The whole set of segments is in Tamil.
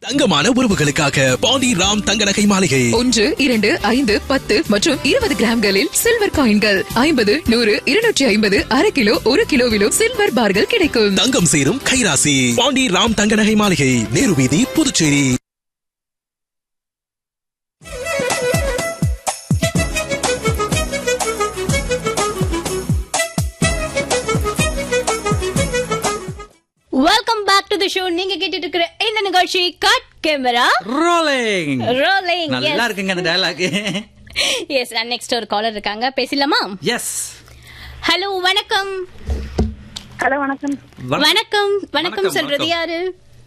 தங்கமான உறவுகளுக்காக பாண்டி ராம் தங்க நகை மாளிகை ஒன்று இரண்டு ஐந்து பத்து மற்றும் இருபது கிராம்களில் சில்வர் காயின்கள் ஐம்பது நூறு இருநூற்றி ஐம்பது அரை கிலோ ஒரு கிலோவிலும் சில்வர் பார்கள் கிடைக்கும் தங்கம் சேரும் கைராசி பாண்டி ராம் தங்க நகை Maligai Nehru Veethi Puducherry welcome back to the show நீங்க கேட்டுட்டு இருக்கிற இந்த நிகழ்ச்சி கட் கேமரா ரோலிங் ரோலிங் நல்லா இருக்குங்க அந்த டயலாக் எஸ் நெக்ஸ்ட் ஒரு காலர் இருக்காங்க பேசலாமா எஸ் ஹலோ வணக்கம் ஹலோ வணக்கம் வணக்கம் வணக்கம் வணக்கம், சொல்றது வணக்கம். யாரு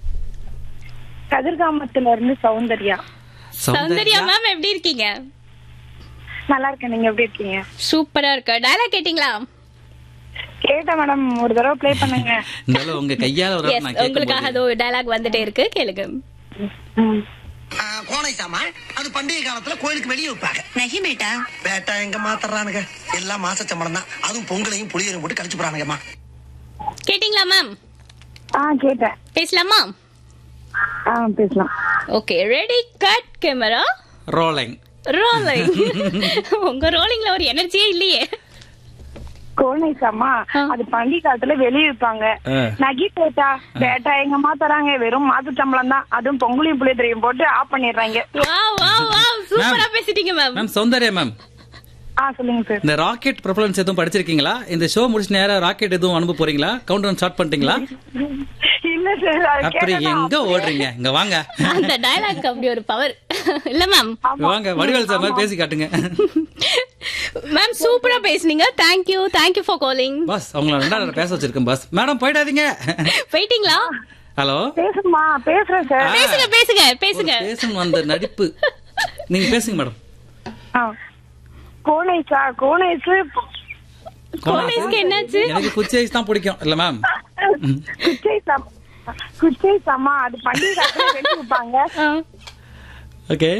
கதிர்காமத்துல இருந்து சௌந்தர்யா சௌந்தர்யா மேம் எப்படி இருக்கீங்க நல்லா இருக்கேன் நீங்க எப்படி இருக்கீங்க சூப்பரா இருக்கு டயலாக் கேட்டிங்களா கேட்டேன் மேடம் ஒரு தடவை ப்ளே பண்ணுங்க இருந்தாலும் உங்க கையால ஒரு எஸ் நான் கேட்கும் உங்களுக்காக போது- அதோ டயலாக் வந்துட்டே இருக்கு கேளுங்க ம். ஆ, கோனை சாமான் அது பண்டிகை காலத்துல கோயிலுக்கு வெளியே வைப்பாங்க நகி பேட்டா பேட்டா எங்க மாத்தறானுங்க எல்லாம் மாச சம்பளம் தான் அதுவும் பொங்கலையும் புளியரையும் போட்டு கழிச்சு போறானுங்கம்மா கேட்டிங்களா மேம் ஆ கேட்டேன் பேசலாமா ஆ பேசலாம் okay ready cut camera rolling rolling உங்க ரோலிங்ல ஒரு எனர்ஜியே இல்லையே கோனை சாமா ஆ. அது பண்டிகை காலத்துல வெளியே வைப்பாங்க ஆ. நகி பேட்டா பேட்டா எங்க தராங்க வெறும் மாச சம்பளம் தான் அதுவும் பொங்கலையும் புளியத்திரையும் போட்டு ஆஃப் பண்ணிடுறாங்க வாவ் வாவ் வாவ் சூப்பரா Ma'am. பேசிட்டீங்க மேம் மேம் சௌந்தர்யா மேம் ஆ சொல்லுங்க சார் இந்த ராக்கெட் ப்ரொபலன்ஸ் எதுவும் படிச்சிருக்கீங்களா இந்த ஷோ முடிச்சு நேரா ராக்கெட் எதுவும் அனுப்ப போறீங்களா கவுண்ட் டவுன் ஸ்டார்ட் பண்ணிட்டீங்களா இல்ல சார் அது அப்படி கேட்டா எங்க ஓடுறீங்க இங்க வாங்க அந்த டயலாக் அப்படி ஒரு பவர் இல்ல மேம் இங்க வாங்க வடிவேல் சார் மாதிரி பேசி காட்டுங்க மேம் சூப்பரா பேசுனீங்க thank you thank you for calling boss அவங்கள ரெண்டாவது பேச வச்சிருக்கேன் பாஸ் மேடம் போயிடாதீங்க போயிட்டீங்களா ஹலோ பேசுமா பேசுறேன் சார் பேசுங்க பேசுங்க பேசுங்க பேசணும் அந்த நடிப்பு நீங்க பேசுங்க மேடம் ஆ. கோனைசா கோனைசு கோனேஸ்க்கு என்னாச்சு எனக்கு குச்சி ஐஸ் தான் பிடிக்கும் இல்ல மேம் குச்சை சம் குச்சை சம்மா அது பண்டிகை காலத்துல வெளியே வைப்பாங்க ஆ. ஓகே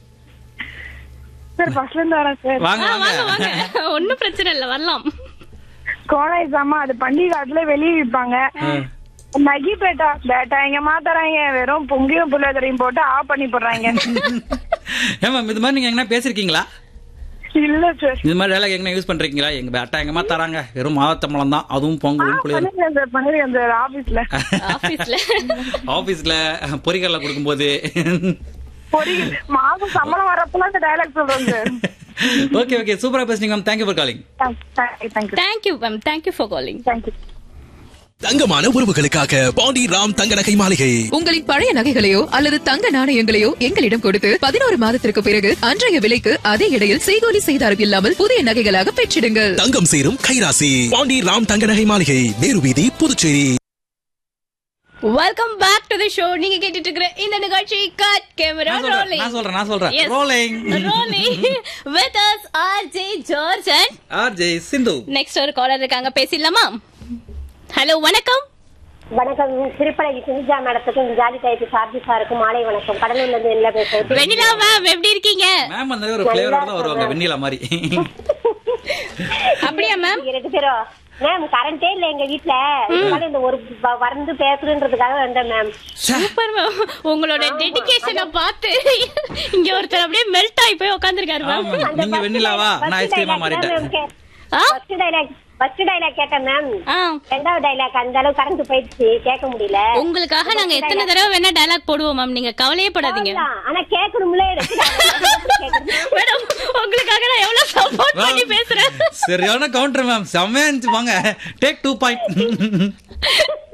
சார் ஃபர்ஸ்ட்ல இருந்து வரேன் சார் வாங்க ஆ, வாங்க வாங்க வாங்க ஒண்ணும் பிரச்சனை இல்ல வரலாம் கோனை சாமா அது பண்டிகை காலத்துல வெளியே விற்பாங்க நகி பேட்டா பேட்டா எங்க மாத்தறாங்க வெறும் பொங்கியும் புள்ளதரையும் போட்டு ஆஃப் பண்ணி போடுறாங்க ஏன் மேம் இது மாதிரி நீங்க எங்கன்னா பேசிருக்கீங்களா இல்ல சார் இது மாதிரி டயலாக் எங்கன்னா யூஸ் பண்றீங்களா எங்க பேட்டா எங்கம்மா தராங்க வெறும் மாதத்தம்பளம் தான் அதுவும் பொங்கலும் புளியரும் பண்ணிருக்கேன் சார் பண்ணிருக்கேன் சார் ஆபீஸ்ல ஆபீஸ்ல ஆபீஸ்ல பொறிகடலை கொடுக்கும்போது பொறியில் மாசம் சம்பளம் வரப்பெல்லாம் இந்த டைலாக் சொல்றேன் சார் ஓகே ஓகே சூப்பரா பேசுனீங்க ma'am thank you for calling thank you thank you thank you ma'am thank you for calling thank you தங்கமான உறவுகளுக்காக பாண்டி ராம் தங்க நகை மாளிகை உங்களின் பழைய நகைகளையோ அல்லது தங்க நாணயங்களையோ எங்களிடம் கொடுத்து பதினோரு மாதத்திற்கு பிறகு அன்றைய விலைக்கு அதே இடையில் செய்கூலி செய்தாரம் இல்லாமல் புதிய நகைகளாக பெற்றிடுங்கள் தங்கம் சேரும் கைராசி பாண்டி ராம் தங்க நகை Maligai Nehru Veethi Puducherry welcome back to the show நீங்க கேட்டுட்டு இருக்கிற இந்த நிகழ்ச்சி கட் கேமரா நான் சொல்றேன், ரோலிங் நான் சொல்றேன் நான் சொல்றேன் Yes. Rolling rolling with us RJ George and R J Sindhu next ஒரு காலர் இருக்காங்க பேசிடலாமா ஹலோ வணக்கம் வணக்கம் திருப்பதி சிந்திஜா மேடத்துக்கு இந்த ஜாலி டைப்பு சார்ஜி சாருக்கும் மாலை வணக்கம் கடலூர்ல இருந்து என்ன பேசுறது வெண்ணிலா மேம் எப்படி இருக்கீங்க மேம் அந்த ஒரு ஃபிளேவரோட தான் வருவாங்க வெண்ணிலா மாதிரி அப்படியா மேம் ரெண்டு பேரும் மேம் கரண்டே இல்ல எங்க வீட்ல இருந்தாலும் இந்த ஒரு வ- வந்து பேசுறதுன்றதுக்காக வந்தேன் மேம் சூப்பர் மேம் உங்களோட டெடிகேஷனை பார்த்து இங்க ஒருத்தர் அப்படியே மெல்ட் ஆகி போய் உட்காந்துருக்காரு மேம் ஆமா நீங்க வெண்ணிலாவா நான் ஐஸ்கிரீமா மாறிட்டேன் ஆ? ஃபர்ஸ்ட் டைலாக் ஃபர்ஸ்ட் டைலாக் கேட்டேன் மேம் ஆ. ரெண்டாவது டைலாக் அந்த அளவு கரண்ட் போயிடுச்சு கேட்க முடியல உங்களுக்காக நாங்க எத்தனை தடவை வேணா டயலாக் போடுவோம் மேம் நீங்க கவலையே படாதீங்க போடலாம். ஆனா கேட்கணும்ல மேடம் உங்களுக்காக நான் எவ்வளவு சப்போர்ட் பண்ணி பேசுறேன் சரியான கவுண்டர் மேம் செம்மையா இருந்துச்சு வாங்க டேக் டூ பாயிண்ட்